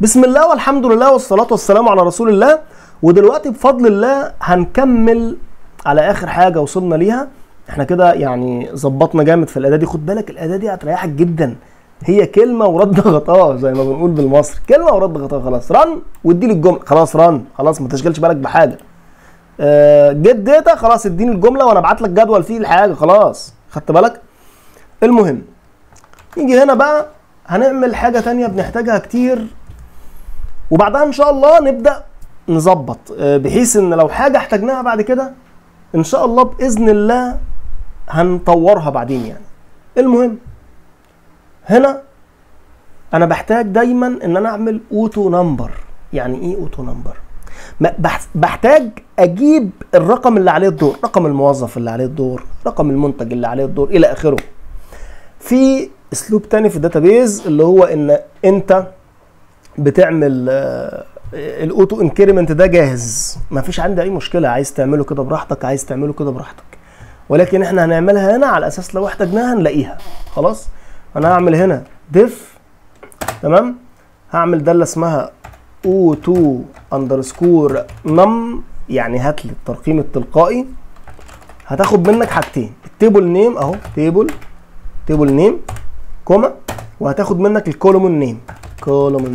بسم الله والحمد لله والصلاة والسلام على رسول الله ودلوقتي بفضل الله هنكمل على آخر حاجة وصلنا ليها احنا كده يعني ظبطنا جامد في الأداة دي خد بالك الأداة دي هتريحك جدا هي كلمة ورد غطاء زي ما بنقول بالمصري كلمة ورد غطاء خلاص رن واديني الجملة خلاص رن خلاص ما تشغلش بالك بحاجة جيت داتا خلاص اديني الجملة وانا ابعت لك جدول فيه الحاجة خلاص خدت بالك المهم نيجي هنا بقى هنعمل حاجة تانية بنحتاجها كتير وبعدها ان شاء الله نبدا نظبط بحيث ان لو حاجه احتاجناها بعد كده ان شاء الله باذن الله هنطورها بعدين يعني المهم هنا انا بحتاج دايما ان انا اعمل اوتو نمبر يعني ايه اوتو نمبر بحتاج اجيب الرقم اللي عليه الدور رقم الموظف اللي عليه الدور رقم المنتج اللي عليه الدور الى اخره في اسلوب تاني في الداتابيز اللي هو ان انت بتعمل الاوتو انكريمنت ده جاهز ما فيش عندي اي مشكله عايز تعمله كده براحتك عايز تعمله كده براحتك ولكن احنا هنعملها هنا على اساس لو احتاجناها نلاقيها خلاص انا هعمل هنا ديف تمام هعمل داله اسمها اوتو اندرسكور نم يعني هات لي الترقيم التلقائي هتاخد منك حاجتين التيبل نيم اهو تيبل تيبل نيم كوما وهتاخد منك الكولومن نيم كولومن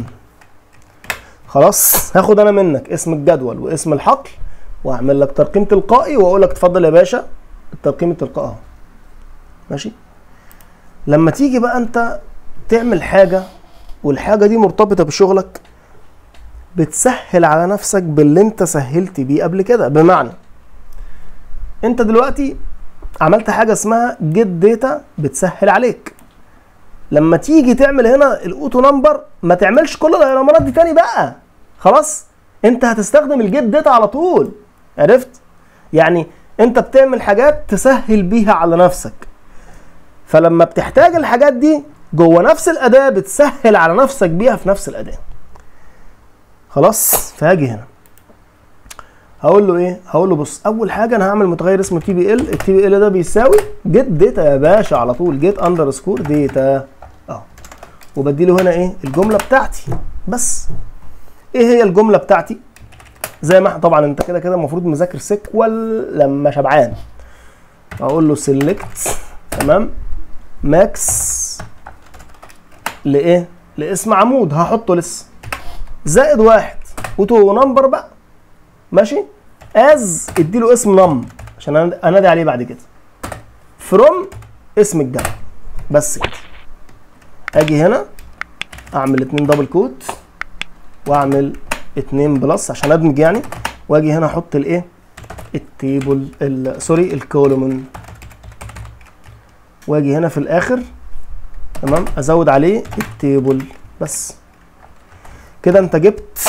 خلاص هاخد انا منك اسم الجدول واسم الحقل واعمل لك ترقيم تلقائي واقول لك اتفضل يا باشا الترقيم التلقائي اهو ماشي لما تيجي بقى انت تعمل حاجه والحاجه دي مرتبطه بشغلك بتسهل على نفسك باللي انت سهلت بيه قبل كده بمعنى انت دلوقتي عملت حاجه اسمها جيت داتا بتسهل عليك لما تيجي تعمل هنا الاوتو نمبر ما تعملش كل الامارات دي تاني بقى خلاص انت هتستخدم الجيت داتا على طول عرفت يعني انت بتعمل حاجات تسهل بيها على نفسك فلما بتحتاج الحاجات دي جوه نفس الاداه بتسهل على نفسك بيها في نفس الاداه خلاص فهاجي هنا هقول له ايه هقول له بص اول حاجه انا هعمل متغير اسمه تي بي ال التي بي ال ده بيساوي جيت داتا يا باشا على طول جيت اندرسكور داتا اه وبدي له هنا ايه الجمله بتاعتي بس ايه هي الجمله بتاعتي زي ما طبعا انت كده كده المفروض مذاكر سيكوال لما شبعان اقول له سيلكت تمام ماكس لايه لاسم عمود هحطه لسه زائد واحد اوتو نمبر بقى ماشي از اديله اسم نم عشان انادي عليه بعد كده فروم اسم الجدول بس كده اجي هنا اعمل اتنين دبل كوت واعمل اتنين بلس عشان ادمج يعني واجي هنا احط الايه التيبل سوري الكولومن واجي هنا في الاخر تمام ازود عليه التيبل بس كده انت جبت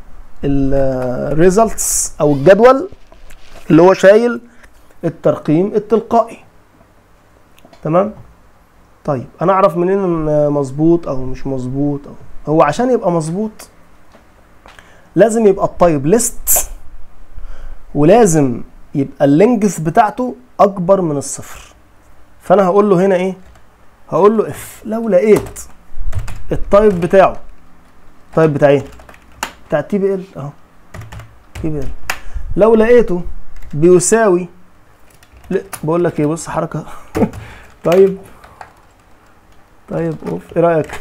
الريزلتس او الجدول اللي هو شايل الترقيم التلقائي تمام طيب انا اعرف منين مظبوط او مش مظبوط أو هو عشان يبقى مظبوط لازم يبقى الطيب ليست ولازم يبقى اللينجث بتاعته اكبر من الصفر فانا هقول له هنا ايه هقول له اف لو لقيت التايب بتاعه التايب بتاع ايه بتاع التي بي ال اهو تي بي ال لو لقيته بيساوي لا بقول لك ايه بص حركه طيب طيب اوف ايه رايك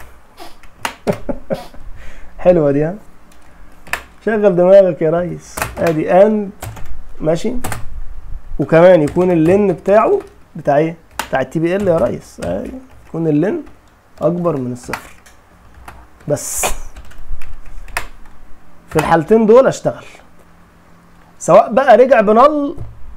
حلوه دي ها شغل دماغك يا ريس ادي اند ماشي وكمان يكون اللين بتاعه بتاع ايه بتاع التي بي ال يا ريس ادي يكون اللين اكبر من الصفر بس في الحالتين دول اشتغل سواء بقى رجع بنل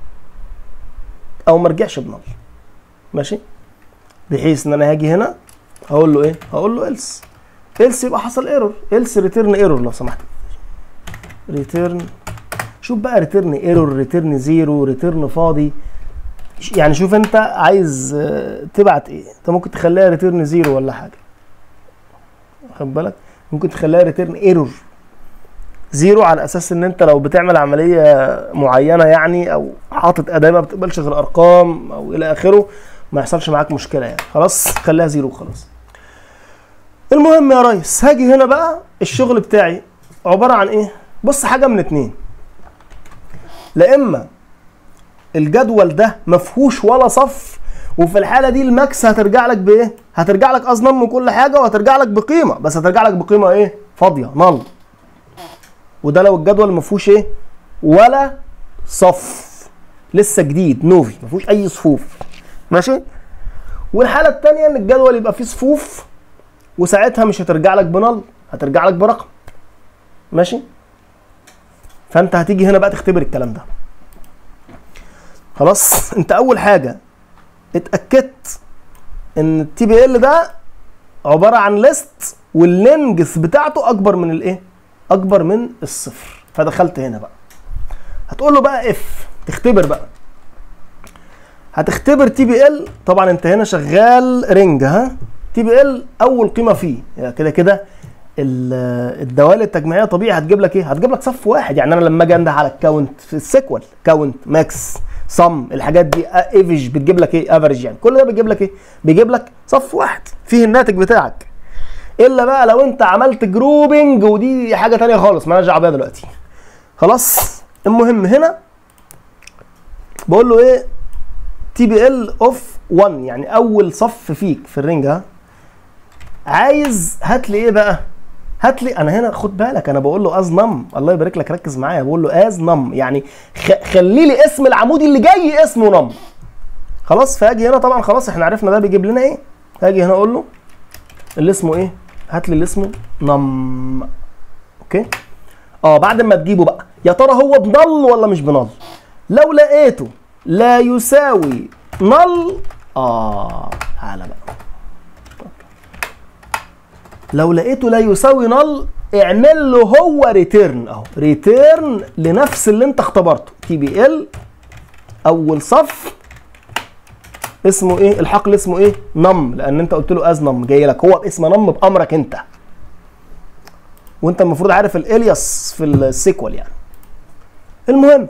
او ما رجعش بنل ماشي بحيث ان انا هاجي هنا هقول له ايه هقول له else else يبقى حصل ايرور else ريتيرن ايرور لو سمحت ريتيرن شوف بقى ريتيرن ايرور ريتيرن زيرو ريتيرن فاضي يعني شوف انت عايز تبعت ايه انت ممكن تخليها ريتيرن زيرو ولا حاجه واخد بالك ممكن تخليها ريتيرن ايرور زيرو على اساس ان انت لو بتعمل عمليه معينه يعني او حاطط اداه ما بتقبلش غير ارقام او الى اخره ما يحصلش معاك مشكله يعني خلاص خليها زيرو خلاص المهم يا ريس هاجي هنا بقى الشغل بتاعي عباره عن ايه بص حاجه من اتنين لا اما الجدول ده مفهوش ولا صف وفي الحاله دي الماكس هترجع لك بايه هترجع لك اصنام وكل حاجه وهترجع لك بقيمه بس هترجع لك بقيمه ايه فاضيه نل وده لو الجدول ما فيهوش ايه ولا صف لسه جديد نوفي ما فيهوش اي صفوف ماشي والحاله الثانيه ان الجدول يبقى فيه صفوف وساعتها مش هترجع لك بنل هترجع لك برقم ماشي فانت هتيجي هنا بقى تختبر الكلام ده خلاص انت اول حاجه اتاكدت ان التي بي ال ده عباره عن ليست واللينجث بتاعته اكبر من الايه اكبر من الصفر فدخلت هنا بقى هتقول له بقى اف تختبر بقى هتختبر تي بي ال طبعا انت هنا شغال رينج ها تي بي ال اول قيمه فيه يعني كده كده ال- الدوال التجميعيه طبيعي هتجيب لك ايه هتجيب لك صف واحد يعني انا لما اجي انده على الكاونت في السيكوال كاونت ماكس صم الحاجات دي ايفج بتجيب لك ايه افريج يعني كل ده بيجيب لك ايه بيجيب لك صف واحد فيه الناتج بتاعك الا بقى لو انت عملت جروبنج ودي حاجه تانية خالص مالناش دعوه بيها دلوقتي خلاص المهم هنا بقول له ايه تي بي ال اوف 1 يعني اول صف فيك في الرينج ها عايز هات لي ايه بقى هات لي انا هنا خد بالك انا بقول له از نم الله يبارك لك ركز معايا بقول له از نم يعني خ... خلي لي اسم العمودي اللي جاي اسمه نم خلاص فاجي هنا طبعا خلاص احنا عرفنا ده بيجيب لنا ايه هاجي هنا اقول له اللي اسمه ايه هات لي اللي اسمه نم اوكي اه بعد ما تجيبه بقى يا ترى هو بنل ولا مش بنل لو لقيته لا يساوي نل اه تعالى بقى لو لقيته لا يساوي نل اعمل له هو ريتيرن اهو ريتيرن لنفس اللي انت اختبرته تي بي ال اول صف اسمه ايه الحقل اسمه ايه نم لان انت قلت له از نم جاي لك هو باسم نم بامرك انت وانت المفروض عارف الالياس في السيكوال يعني المهم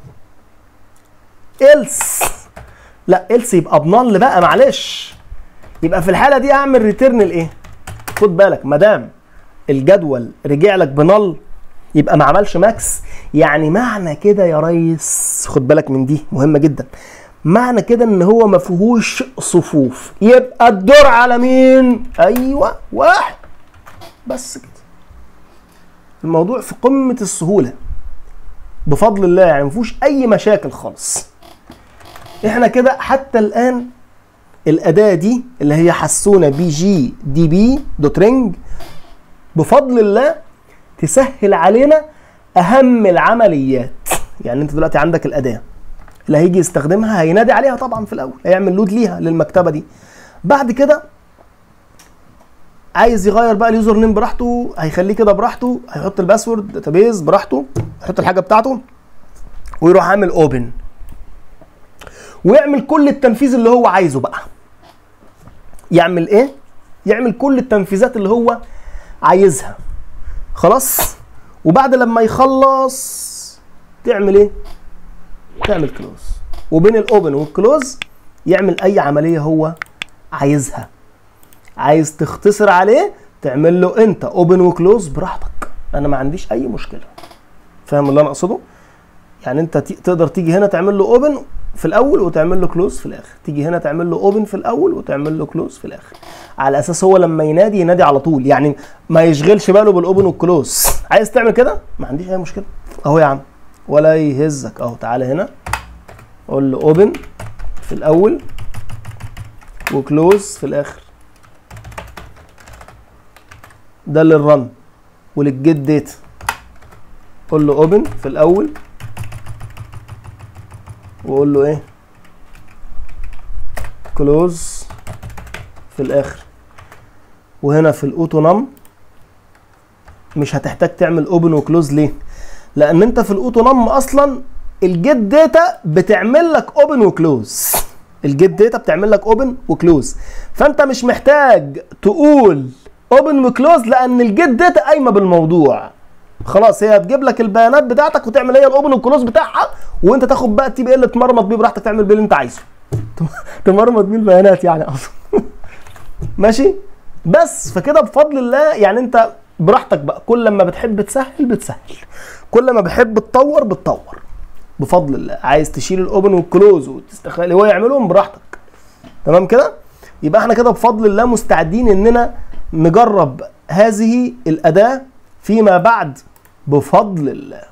إلس لا إلس يبقى بنل بقى معلش يبقى في الحاله دي اعمل ريتيرن لايه خد بالك ما دام الجدول رجع لك بنل يبقى ما عملش ماكس يعني معنى كده يا ريس خد بالك من دي مهمه جدا معنى كده ان هو ما فيهوش صفوف يبقى الدور على مين ايوه واحد بس كده الموضوع في قمه السهوله بفضل الله يعني ما فيهوش اي مشاكل خالص احنا كده حتى الان الاداه دي اللي هي حسونه بي جي دي بي دوت رينج بفضل الله تسهل علينا اهم العمليات يعني انت دلوقتي عندك الاداه اللي هيجي يستخدمها هينادي عليها طبعا في الاول هيعمل لود ليها للمكتبه دي بعد كده عايز يغير بقى اليوزر نيم براحته هيخليه كده براحته هيحط الباسورد داتابيز براحته يحط الحاجه بتاعته ويروح عامل اوبن ويعمل كل التنفيذ اللي هو عايزه بقى يعمل ايه يعمل كل التنفيذات اللي هو عايزها خلاص وبعد لما يخلص تعمل ايه تعمل كلوز وبين الاوبن والكلوز يعمل اي عمليه هو عايزها عايز تختصر عليه تعمل له انت اوبن وكلوز براحتك انا ما عنديش اي مشكله فاهم اللي انا اقصده يعني انت تي- تقدر تيجي هنا تعمل له اوبن في الاول وتعمل له كلوز في الاخر تيجي هنا تعمل له اوبن في الاول وتعمل له كلوز في الاخر على اساس هو لما ينادي ينادي على طول يعني ما يشغلش باله بالاوبن والكلوز عايز تعمل كده ما عنديش اي مشكله اهو يا عم ولا يهزك اهو تعالى هنا قول له اوبن في الاول وكلوز في الاخر ده للرن وللجيت داتا قول له اوبن في الاول وقول له ايه كلوز في الاخر وهنا في الاوتو نم مش هتحتاج تعمل اوبن وكلوز ليه لان انت في الاوتو نم اصلا الجيت داتا بتعمل لك اوبن وكلوز الجيت داتا بتعمل لك اوبن وكلوز فانت مش محتاج تقول اوبن وكلوز لان الجيت داتا قايمه بالموضوع خلاص هي هتجيب لك البيانات بتاعتك وتعمل هي الاوبن والكلوز بتاعها وانت تاخد بقى التي بي ال تمرمط بيه براحتك تعمل بيه اللي انت عايزه تمرمط بيه البيانات يعني اصلا ماشي بس فكده بفضل الله يعني انت براحتك بقى كل لما بتحب تسهل بتسهل كل ما بتحب تطور بتطور بفضل الله عايز تشيل الاوبن والكلوز وتستخلي هو يعملهم براحتك تمام كده يبقى احنا كده بفضل الله مستعدين اننا نجرب هذه الاداه فيما بعد بفضل الله